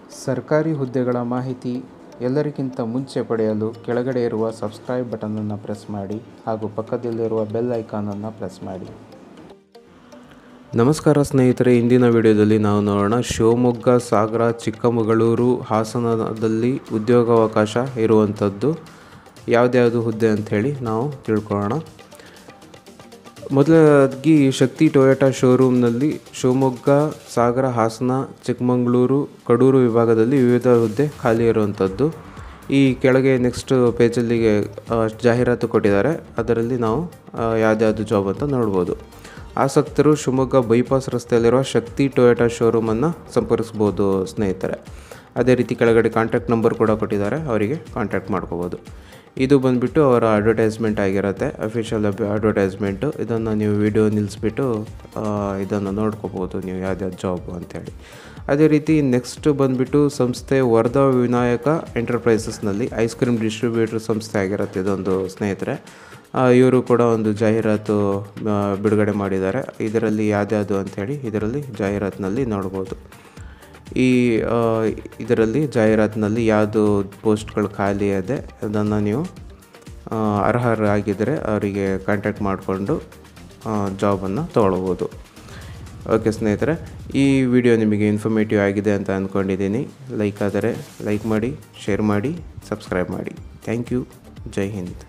ಸರ್ಕಾರಿ ಹುದ್ದೆಗಳ ಮಾಹಿತಿ ಎಲ್ಲರಿಗಿಂತ ಮುಂಚೆ ಪಡೆಯಲು ಕೆಳಗಡೆ ಇರುವ ಸಬ್ಸ್ಕ್ರೈಬ್ ಬಟನನ್ನು ಪ್ರೆಸ್ ಮಾಡಿ ಹಾಗೂ ಪಕ್ಕದಲ್ಲಿರುವ ಬೆಲ್ ಐಕಾನನ್ನು ಪ್ರೆಸ್ ಮಾಡಿ ನಮಸ್ಕಾರ ಸ್ನೇಹಿತರೆ ಇಂದಿನ ವಿಡಿಯೋದಲ್ಲಿ ನಾವು ನೋಡೋಣ ಶಿವಮೊಗ್ಗ ಸಾಗರ ಚಿಕ್ಕಮಗಳೂರು ಹಾಸನದಲ್ಲಿ ಉದ್ಯೋಗಾವಕಾಶ ಇರುವಂಥದ್ದು ಯಾವುದ್ಯಾವುದು ಹುದ್ದೆ ಅಂಥೇಳಿ ನಾವು ತಿಳ್ಕೊಳ್ಳೋಣ ಮೊದಲಾಗಿ ಶಕ್ತಿ ಟೊಯೋಟಾ ಶೋರೂಮ್ನಲ್ಲಿ ಶಿವಮೊಗ್ಗ ಸಾಗರ ಹಾಸನ ಚಿಕ್ಕಮಗಳೂರು ಕಡೂರು ವಿಭಾಗದಲ್ಲಿ ವಿವಿಧ ಹುದ್ದೆ ಖಾಲಿ ಇರುವಂಥದ್ದು ಈ ಕೆಳಗೆ ನೆಕ್ಸ್ಟ್ ಪೇಜಲ್ಲಿಗೆ ಆ, ಜಾಹೀರಾತು ಕೊಟ್ಟಿದ್ದಾರೆ ಅದರಲ್ಲಿ ನಾವು ಯಾವುದ್ಯಾವುದು ಜಾಬ್ ಅಂತ ನೋಡ್ಬೋದು ಆಸಕ್ತರು ಶಿವಮೊಗ್ಗ ಬೈಪಾಸ್ ರಸ್ತೆಯಲ್ಲಿರುವ ಶಕ್ತಿ ಟೊಯೋಟಾ ಶೋರೂಮನ್ನು ಸಂಪರ್ಕಿಸ್ಬೋದು ಸ್ನೇಹಿತರೆ ಅದೇ ರೀತಿ ಕೆಳಗಡೆ ಕಾಂಟ್ಯಾಕ್ಟ್ ನಂಬರ್ ಕೂಡ ಕೊಟ್ಟಿದ್ದಾರೆ ಅವರಿಗೆ ಕಾಂಟ್ಯಾಕ್ಟ್ ಮಾಡ್ಕೋಬೋದು ಇದು ಬಂದುಬಿಟ್ಟು ಅವರ ಅಡ್ವರ್ಟೈಸ್ಮೆಂಟ್ ಆಗಿರುತ್ತೆ ಅಫಿಷಿಯಲ್ ಅಡ್ವರ್ಟೈಸ್ಮೆಂಟು ಇದನ್ನು ನೀವು ವಿಡಿಯೋ ನಿಲ್ಲಿಸ್ಬಿಟ್ಟು ಆ, ಇದನ್ನು ನೋಡ್ಕೋಬೋದು ನೀವು ಯಾವ್ದ್ಯಾವ್ದು ಜಾಬ್ ಅಂತೇಳಿ ಅದೇ ರೀತಿ ನೆಕ್ಸ್ಟ್ ಬಂದುಬಿಟ್ಟು ಸಂಸ್ಥೆ ವರದಾ ವಿನಾಯಕ ಎಂಟರ್ಪ್ರೈಸಸ್ನಲ್ಲಿ ಐಸ್ ಕ್ರೀಮ್ ಡಿಸ್ಟ್ರಿಬ್ಯೂಟರ್ ಸಂಸ್ಥೆ ಆಗಿರುತ್ತೆ ಇದೊಂದು ಸ್ನೇಹಿತರೆ ಇವರು ಕೂಡ ಒಂದು ಜಾಹೀರಾತು ಆ, ಬಿಡುಗಡೆ ಮಾಡಿದ್ದಾರೆ ಇದರಲ್ಲಿ ಯಾವ್ದ್ಯಾವುದು ಅಂಥೇಳಿ ಇದರಲ್ಲಿ ಜಾಹೀರಾತಿನಲ್ಲಿ ನೋಡ್ಬೋದು ಈ ಆ, ಇದರಲ್ಲಿ ಜಾಹೀರಾತಿನಲ್ಲಿ ಯಾವುದು ಪೋಸ್ಟ್ಗಳು ಖಾಲಿ ಇದೆ ಅದನ್ನು ನೀವು ಆ, ಅರ್ಹರಾಗಿದ್ದರೆ ಅವರಿಗೆ ಕಾಂಟ್ಯಾಕ್ಟ್ ಮಾಡಿಕೊಂಡು ಜಾಬನ್ನು ತೊಗೊಳ್ಬೋದು ಓಕೆ ಸ್ನೇಹಿತರೆ ಈ ವಿಡಿಯೋ ನಿಮಗೆ ಇನ್ಫಾರ್ಮೇಟಿವ್ ಆಗಿದೆ ಅಂತ ಅಂದ್ಕೊಂಡಿದ್ದೀನಿ ಲೈಕ್ ಆದರೆ ಲೈಕ್ ಮಾಡಿ ಶೇರ್ ಮಾಡಿ ಸಬ್ಸ್ಕ್ರೈಬ್ ಮಾಡಿ ಥ್ಯಾಂಕ್ ಯು ಜೈ ಹಿಂದ್